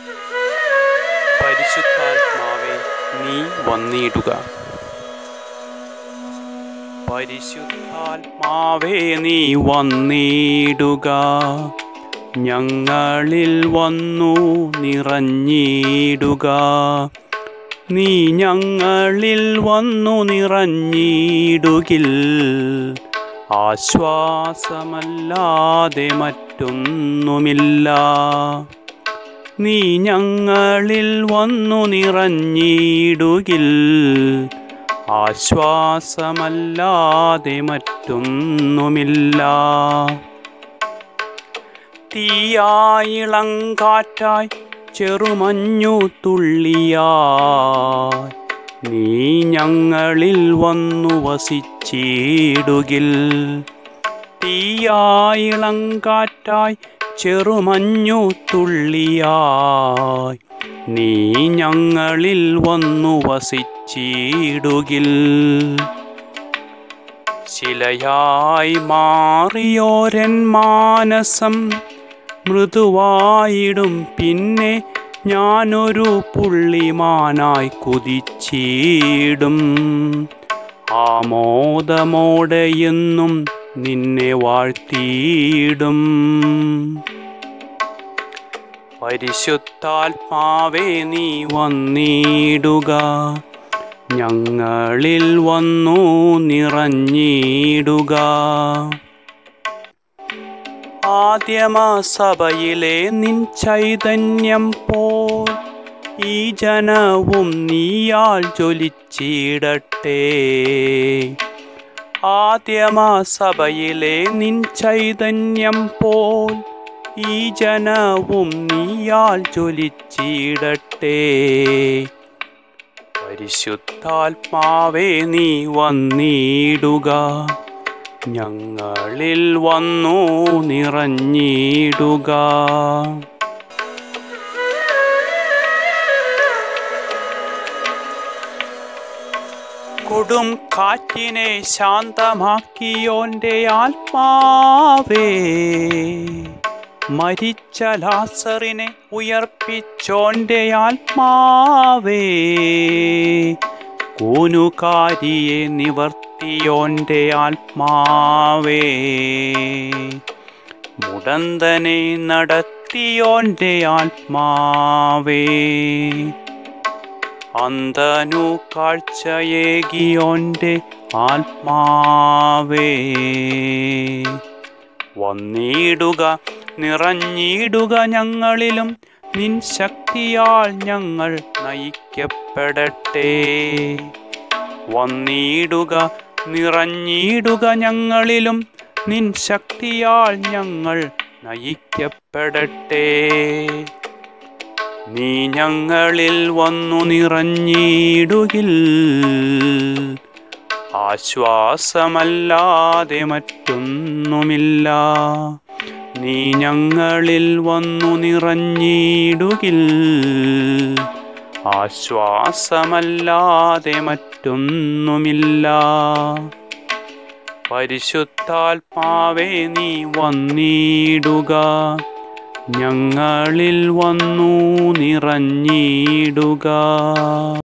പരിശുദ്ധാത്മാവെ നീ വന്നിടുക പരിശുദ്ധാത്മാവേ നീ വന്നിടുക ഞങ്ങളിൽ വന്നു നിറഞ്ഞിടുക നീ ഞങ്ങളിൽ വന്നു നിറഞ്ഞിടുകിൽ ആശ്വാസമല്ലാതെ മറ്റൊന്നുമില്ല നീ ഞങ്ങളിൽ വന്നു നിറഞ്ഞിടുകിൽ ആശ്വാസമല്ലാതെ മറ്റൊന്നുമില്ല തീയായിളങ്കാറ്റായി ചെറുമഞ്ഞു തുള്ളിയായി നീ ഞങ്ങളിൽ വന്നു വസിച്ചിടുകിൽ തീയായിളങ്കാറ്റായി ചെറുമഞ്ഞു തുള്ളിയായി നീ ഞങ്ങളിൽ വന്നു വസിച്ചിടുകിൽ ശിലയായി മാറിയോരൻ മാനസം മൃദുവായിടും പിന്നെ ഞാനൊരു പുള്ളിമാനായി കുതിച്ചിടും ആമോദമോടെ എന്നും നിന്നെ വാഴ്ത്തിയിടും പരിശുദ്ധാത്മാവേ നീ വന്നിടുക ഞങ്ങളിൽ വന്നു നിറഞ്ഞിടുക ആദ്യമസഭയിലെ നിൻ ചൈതന്യം പോൽ ഈ ജനവും നീയാൽ ജ്വലിച്ചിടട്ടെ ആദ്യമസഭയിലെ നിൻ ചൈതന്യം പോൽ ഈ ജനവും നീയാൽ ജ്വലിച്ചിടട്ടെ പരിശുദ്ധാത്മാവേ നീ വന്നിടുക ഞങ്ങളിൽ വന്നു നിറഞ്ഞിടുക കൊടും കാറ്റിനെ ശാന്തമാക്കിയോന്റെ ആത്മാവേ മരിച്ച ലാസറിനെ ഉയർപ്പിച്ചോന്റെ ആത്മാവേ കൂനുകാരിയെ നിവർത്തിയോന്റെ ആത്മാവേ മുടന്തനെ നടത്തിയോന്റെ ആത്മാവേ അന്തനു കാഴ്ചയേകിയോന്റെ ആത്മാവേ വന്നിടുക നിറഞ്ഞിടുക ഞങ്ങളിലും നിൻ ശക്തിയാൽ ഞങ്ങൾ നയിക്കപ്പെടട്ടെ വന്നിടുക നിറഞ്ഞിടുക ഞങ്ങളിലും നിൻ ശക്തിയാൽ ഞങ്ങൾ നയിക്കപ്പെടട്ടെ നീ ഞങ്ങളിൽ വന്നു നിറഞ്ഞിടുകിൽ ആശ്വാസമല്ലാതെ മറ്റൊന്നുമില്ല നീ ഞങ്ങളിൽ വന്നു നിറഞ്ഞിടുകിൽ ആശ്വാസമല്ലാതെ മറ്റൊന്നുമില്ല പരിശുദ്ധാത്മാവേ നീ വന്നിടുക ഞങ്ങളിൽ വന്നു നിറഞ്ഞിടുക